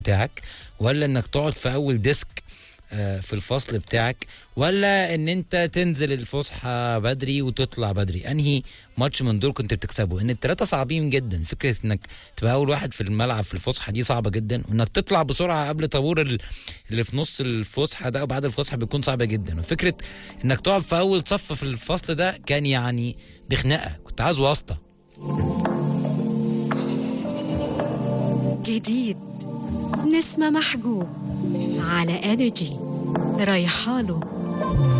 بتاعك ولا انك تقعد في اول ديسك آه، في الفصل بتاعك ولا ان انت تنزل الفسحه بدري وتطلع بدري انهي ماتش من دول كنت بتكسبه ان الثلاثه صعبين جدا فكره انك تبقى اول واحد في الملعب في الفسحه دي صعبه جدا وانك تطلع بسرعه قبل طابور ال- اللي في نص الفسحه ده وبعد الفسحه بيكون صعبه جدا وفكره انك تقعد في اول صف في الفصل ده كان يعني بخناقه كنت عايز واسطه جديد نسمة محجوب على انرجي رايحاله